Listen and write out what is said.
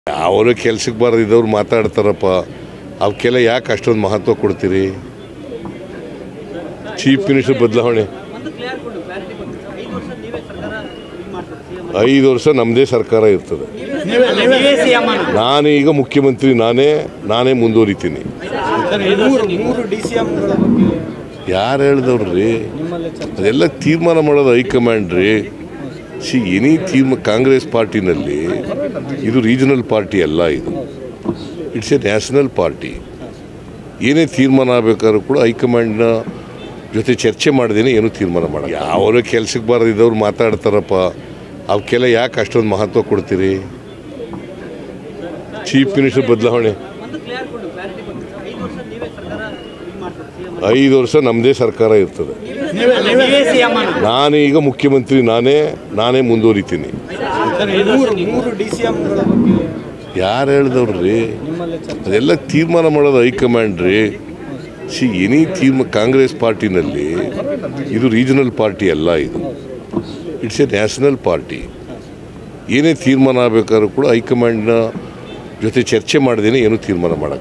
ಅವರು ಕೆಲ್ಸಕ್ಕೆ ಬರದಿದ್ದವ್ರು ಮಾತಾಡ್ತಾರಪ್ಪ ಅವಕ್ಕೆಲ್ಲ ಯಾಕೆ ಅಷ್ಟೊಂದು ಮಹತ್ವ ಕೊಡ್ತೀರಿ ಚೀಫ್ ಮಿನಿಸ್ಟರ್ ಬದಲಾವಣೆ ಒಂದು ಕ್ಲಿಯರ್ ಕೊಡು ಕ್ಲಾರಿಟಿ ಕೊಡಿ ಐದು ವರ್ಷ ನೀವೇ ಸರ್ಕಾರ ಇದು ಮಾಡ್ಕೊಡಿ ಸಿಎಂ ಐದು ವರ್ಷ ನಮ್ಮದೇ ಸರ್ಕಾರ ಇರ್ತದೆ ನೀವೇ ಸಿಎಂ ನಾನು ಈಗ ಮುಖ್ಯಮಂತ್ರಿ ನಾನೇ ನಾನೇ ಮುಂದುವರಿತೀನಿ ಮೂರು ಮೂರು ಡಿ ಸಿ ಎಂಗಳ ಬಗ್ಗೆ ಯಾರು ಹೇಳ್ದವ್ರಿ ಅದೆಲ್ಲ ತೀರ್ಮಾನ ಮಾಡೋದು ಹೈಕಮಾಂಡ್ ರೀ ಸಿ ಎನಿ ತೀರ್ಮ ಕಾಂಗ್ರೆಸ್ ಪಾರ್ಟಿನಲ್ಲಿ ಇದು ರೀಜನಲ್ ಪಾರ್ಟಿ ಅಲ್ಲ ಇದು ಇಟ್ಸ್ ಎ ನ್ಯಾಷನಲ್ ಪಾರ್ಟಿ ಏನೇ ತೀರ್ಮಾನ ಆಗಬೇಕಾದ್ರೂ ಕೂಡ ಹೈಕಮಾಂಡ್ನ ಜೊತೆ ಚರ್ಚೆ ಮಾಡ್ದೇನೆ ಏನು ತೀರ್ಮಾನ ಮಾಡ ಯಾವರು ಕೆಲ್ಸಕ್ಕೆ ಬರದಿದ್ದವ್ರು ಮಾತಾಡ್ತಾರಪ್ಪ ಅವಕ್ಕೆಲ್ಲ ಯಾಕೆ ಅಷ್ಟೊಂದು ಮಹತ್ವ ಕೊಡ್ತೀರಿ ಚೀಫ್ ಮಿನಿಸ್ಟರ್ ಬದಲಾವಣೆ ಒಂದು ಕ್ಲಿಯರ್ ಕೊಡು ಕ್ಲಾರಿಟಿ ಕೊಡಿ ಐದು ವರ್ಷ ನೀವೇ ಸರ್ಕಾರ ಇದು ಮಾಡ್ಕೊಡಿ ಸಿಎಂ ಐದು ವರ್ಷ ನಮ್ಮದೇ ಸರ್ಕಾರ ಇರ್ತದೆ ನೀವೇ ಸಿಎಂ ನಾನು ಈಗ ಮುಖ್ಯಮಂತ್ರಿ ನಾನೇ ನಾನೇ ಮುಂದುವರಿತೀನಿ ಮೂರು ಮೂರು ಡಿ ಸಿ ಎಂಗಳ ಬಗ್ಗೆ ಯಾರು ಹೇಳ್ದವ್ರಿ ಅದೆಲ್ಲ ತೀರ್ಮಾನ ಮಾಡೋದು ಹೈಕಮಾಂಡ್ ರೀ ಸಿ ಎನಿ ತೀರ್ಮ ಕಾಂಗ್ರೆಸ್ ಪಾರ್ಟಿನಲ್ಲಿ ಇದು ರೀಜನಲ್ ಪಾರ್ಟಿ ಅಲ್ಲ ಇದು ಇಟ್ಸ್ ಎ ನ್ಯಾಷನಲ್ ಪಾರ್ಟಿ ಏನೇ ತೀರ್ಮಾನ ಆಗಬೇಕಾದ್ರೂ ಕೂಡ ಹೈಕಮಾಂಡ್ನ ಜೊತೆ ಚರ್ಚೆ ಮಾಡ್ದೇನೆ ಏನು ತೀರ್ಮಾನ ಮಾಡಕ್ಕೆ